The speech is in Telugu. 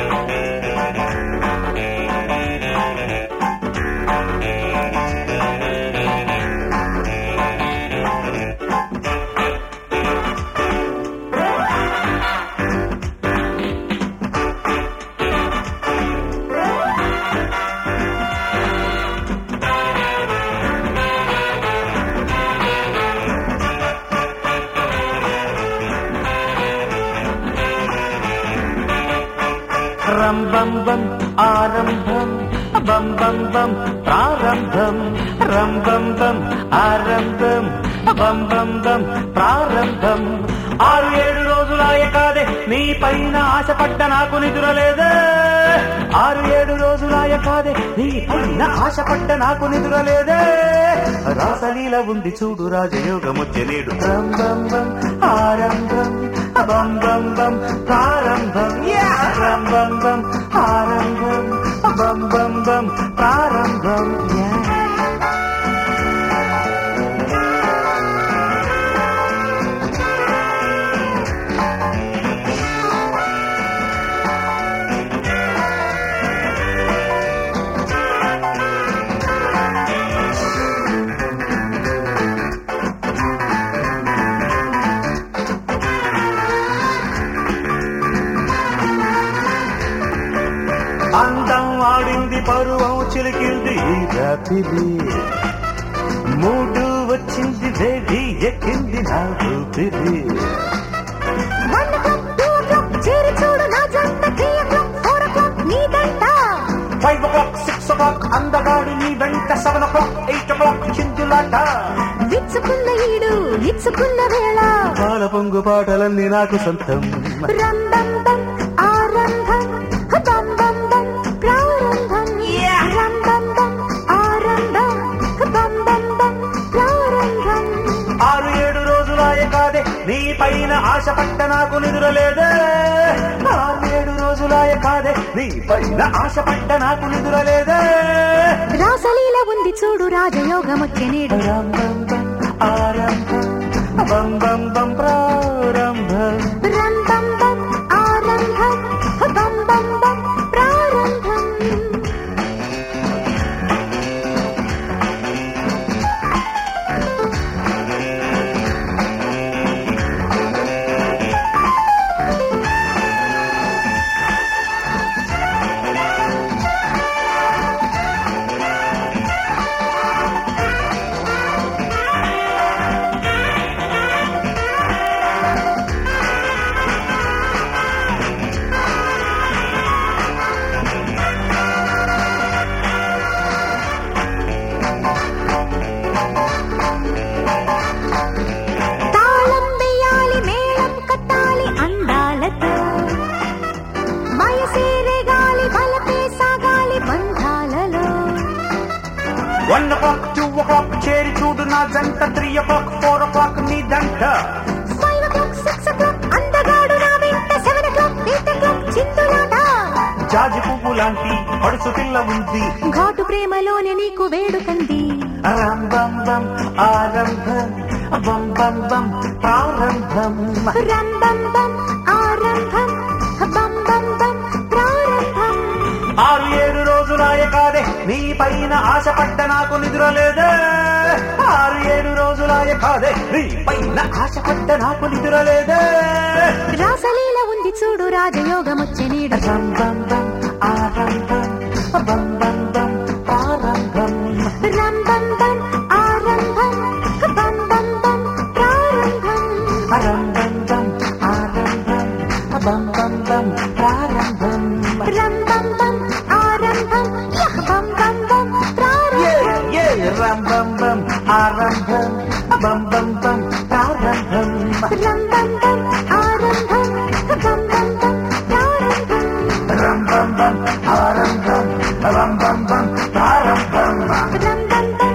రం బం బం ఆరంభం బం బం బం ప్రారంభం రం బం బం ఆరంభం బం బం బం ప్రారంభం ఆరు ఏడు రోజులాయ కాదే నీ పైన ఆశపడ్డ నాకు నిద్ర లేదే ఆరు ఏడు రోజులాయ కాదే నీ పైన ఆశపడ్డ నాకు నిద్ర లేదే రాసలీల ఉంది చూడు రాజయోగముచ్చే నేడు రం బం బం ఆరంభం బం బం బం ప్రారంభం రం బం బం ఆరంభం బం బం బం ప్రారంభం Yeah. అందం ఆడింది పరువం చిలికింది ఈ రాత్రి మూడు వచ్చింది వేడి ఎక్కింది నా ఊపిరి వన్ o'clock, టూ o'clock, చేరి చూడు నా జంట త్రీ o'clock, ఫోర్ o'clock, నీదంట five o'clock six o'clock అందగాడి నీ వెంట seven o'clock eight o'clock చిందులాట విచ్చుకున్న ఈడు ఇచ్చుకున్న వేళ పాల పొంగు పాటలన్నీ నాకు సొంతం రంబంబం ఆరంభం బంబంబం ప్రారంభం రంబంబం ఆరంభం బంబంబం ప్రారంభం ఆరు ఏడు రోజులాయ కాదే నీ పైన ఆశపట్ట నాకు నిద్ర లేదే ఆరు ఏడు రోజులాయ కాదే నీ పైన ఆశపట్ట నాకు నిద్ర లేదే రాసలీల ఉంది చూడు రాజయోగమొచ్చే నేడు రం బం బం ఆరంభం బం బం బం ప్రారంభం రంబంబం ఆరంభం బంబంబం ప్రారంభం తాళం వేయాలి మేళం కట్టాలి అందాలతో వయసేరే గాలి బలపే సాగాలి బంధాలలో one o'clock two o'clock చేరి చూడు నా జంట three o'clock four o'clock నీ దంట five o'clock six o'clock అందగాడు నా వెంట seven o'clock eight o'clock చిందులాట జాజి పువ్వు లాంటి పడుసు పిల్ల ఉంది ఘాటు ప్రేమలోనే నీకు వేడుకంది రం బం బం ఆరంభం బం బం బం ప్రారంభం రంబంబం ఆరంభం బం బం బం ప్రారంభం ఆరు ఏడు రోజులాయ కాదే నీ పైన ఆశపడ్డ నాకు నిద్ర లేదే ఆరు ఏడు రోజులాయ కాదే నీ పైన ఆశపడ్డ నాకు నిద్ర లేదే రాసలీల ఉంది చూడు రాజయోగమొచ్చే నీడు రం బం బం ఆరంభం బం బం బం ప్రారంభం రంబంబం ఆరంభం బం బం బం ప్రారంభం రం బం బం ఆరంభం బం బం బం ప్రారంభం రంబంబం ఆరంభం యహ్ బం బం బం ఏ ప్రారంభం ఏ రం బం బం ఆరంభం బం బం బం ప్రారంభం రంబంబం ఆరంభం బం బం బం ప్రారంభం రం బం బం ఆరంభం బం బం బం ప్రారంభం రంబంబం